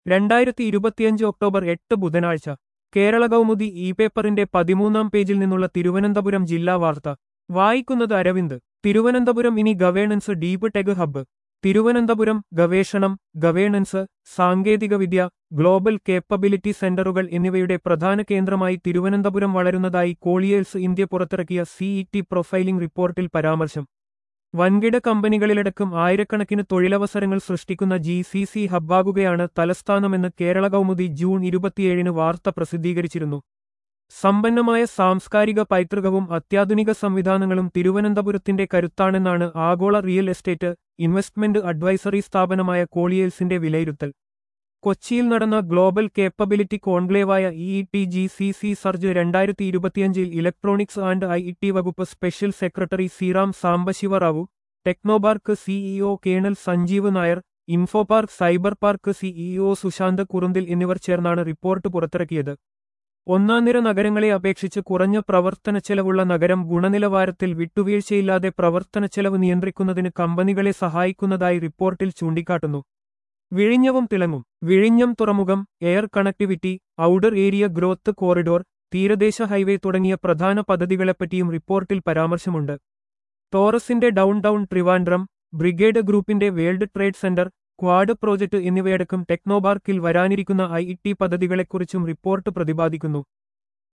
രണ്ടായിരത്തി ഇരുപത്തിയഞ്ച് ഒക്ടോബർ എട്ട് ബുധനാഴ്ച കേരള കൗമുദി ഇ പേപ്പറിന്റെ പതിമൂന്നാം പേജിൽ നിന്നുള്ള തിരുവനന്തപുരം ജില്ലാ വാർത്ത വായിക്കുന്നത് അരവിന്ദ് തിരുവനന്തപുരം ഇനി governance deep tech hub Thiruvananthapuram ഗവേഷണം ഗവേണൻസ് സാങ്കേതികവിദ്യ ഗ്ലോബൽ കേപ്പബിലിറ്റി സെന്ററുകൾ എന്നിവയുടെ പ്രധാന കേന്ദ്രമായി തിരുവനന്തപുരം വളരുന്നതായി കോളിയേഴ്സ് ഇന്ത്യ പുറത്തിറക്കിയ സിഇടി പ്രൊഫൈലിംഗ് റിപ്പോർട്ടിൽ പരാമർശം വൻകിട കമ്പനികളിലടക്കം ആയിരക്കണക്കിന് തൊഴിലവസരങ്ങൾ സൃഷ്ടിക്കുന്ന ജി സി സി ഹബ്ബാകുകയാണ് തലസ്ഥാനമെന്ന് കേരള കൗമുദി ജൂൺ ഇരുപത്തിയേഴിന് വാർത്ത പ്രസിദ്ധീകരിച്ചിരുന്നു സമ്പന്നമായ സാംസ്കാരിക പൈതൃകവും അത്യാധുനിക സംവിധാനങ്ങളും തിരുവനന്തപുരത്തിന്റെ കരുത്താണെന്നാണ് ആഗോള റിയൽ എസ്റ്റേറ്റ് ഇൻവെസ്റ്റ്മെന്റ് അഡ്വൈസറി സ്ഥാപനമായ കോളിയേൽസിന്റെ വിലയിരുത്തൽ കൊച്ചിയിൽ നടന്ന ഗ്ലോബൽ കേപ്പബിലിറ്റി കോൺക്ലേവായ E T G C C surge രണ്ടായിരത്തി ഇരുപത്തിയഞ്ചിൽ ഇലക്ട്രോണിക്സ് ആൻഡ് ഐ ടി വകുപ്പ് special secretary Seeram Sambasiva Rao Technopark CEO colonel Sanjeev Nair Infopark Cyber Park CEO Sushanth Kurunthil എന്നിവർ ചേർന്നാണ് റിപ്പോർട്ട് പുറത്തിറക്കിയത് ഒന്നാംനിര നഗരങ്ങളെ അപേക്ഷിച്ച് കുറഞ്ഞ പ്രവർത്തനച്ചെലവുള്ള നഗരം ഗുണനിലവാരത്തിൽ വിട്ടുവീഴ്ചയില്ലാതെ പ്രവർത്തനച്ചെലവ് നിയന്ത്രിക്കുന്നതിന് കമ്പനികളെ സഹായിക്കുന്നതായി റിപ്പോർട്ടിൽ ചൂണ്ടിക്കാട്ടുന്നു വിഴിഞ്ഞവും തിളങ്ങും വിഴിഞ്ഞം തുറമുഖം air connectivity outer area growth corridor തീരദേശ ഹൈവേ തുടങ്ങിയ പ്രധാന പദ്ധതികളെപ്പറ്റിയും റിപ്പോർട്ടിൽ പരാമർശമുണ്ട് ടോറസിന്റെ ഡൗൺ ടൗൺ ട്രിവാൻഡ്രം ബ്രിഗേഡ് ഗ്രൂപ്പിന്റെ world trade center quad project എന്നിവയടക്കം ടെക്നോപാർക്കിൽ വരാനിരിക്കുന്ന ഐ ടി പദ്ധതികളെക്കുറിച്ചും റിപ്പോർട്ട് പ്രതിപാദിക്കുന്നു